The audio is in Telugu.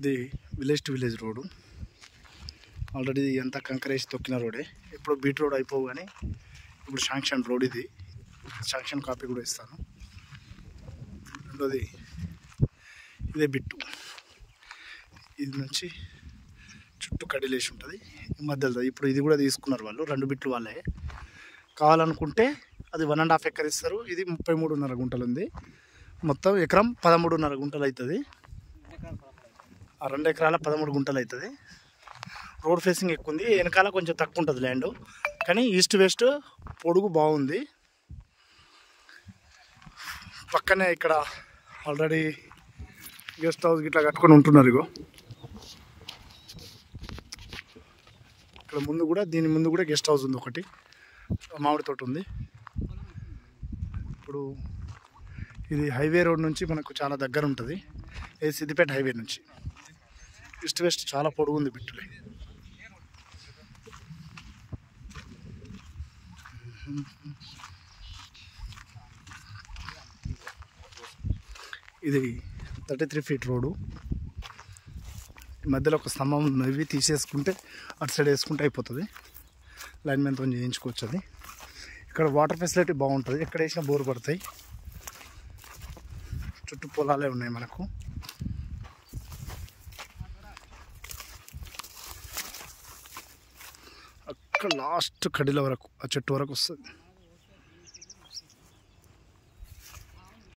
ఇది village to village road already అంతా కంకరేసి తొక్కిన రోడే ఇప్పుడు బీట్ రోడ్ అయిపోవు కానీ ఇప్పుడు శాంక్షన్ రోడ్ ఇది శాంక్షన్ కాపీ కూడా ఇస్తాను రెండోది ఇదే బిట్టు ఇది నుంచి చుట్టూ కడిలేసి ఉంటుంది ఈ మధ్యలో ఇప్పుడు ఇది కూడా తీసుకున్నారు వాళ్ళు రెండు బిట్లు వాళ్ళే కావాలనుకుంటే అది వన్ అండ్ హాఫ్ ఎకర్ ఇస్తారు ఇది ముప్పై మూడున్నర గుంటలు ఉంది మొత్తం ఎకరం పదమూడున్నర గుంటలు అవుతుంది ఆ రెండు ఎకరాల పదమూడు గుంటలు అవుతుంది రోడ్ ఫేసింగ్ ఎక్కువ ఉంది వెనకాల కొంచెం తక్కువ ఉంటుంది ల్యాండ్ కానీ ఈస్ట్ వెస్ట్ పొడుగు బాగుంది పక్కనే ఇక్కడ ఆల్రెడీ గెస్ట్ హౌస్ ఇట్లా కట్టుకొని ఉంటున్నారు ఇగో ఇక్కడ ముందు కూడా దీని ముందు కూడా గెస్ట్ హౌస్ ఉంది ఒకటి మామిడి తోట ఉంది ఇప్పుడు ఇది హైవే రోడ్ నుంచి మనకు చాలా దగ్గర ఉంటుంది ఇది సిద్దిపేట హైవే నుంచి ఈస్ట్ వెస్ట్ చాలా పొడుగు ఉంది బిట్టులే ఇది థర్టీ త్రీ ఫీట్ రోడ్డు ఈ మధ్యలో ఒక స్తంభం నవ్వి తీసేసుకుంటే అటు సైడ్ వేసుకుంటే అయిపోతుంది లైన్ మ్యాన్తో చేయించుకోవచ్చు అది ఇక్కడ వాటర్ ఫెసిలిటీ బాగుంటుంది ఎక్కడ వేసినా బోర్ పడతాయి చుట్టూ పొలాలే ఉన్నాయి మనకు అక్కడ లాస్ట్ కడిల వరకు ఆ చెట్టు వరకు వస్తుంది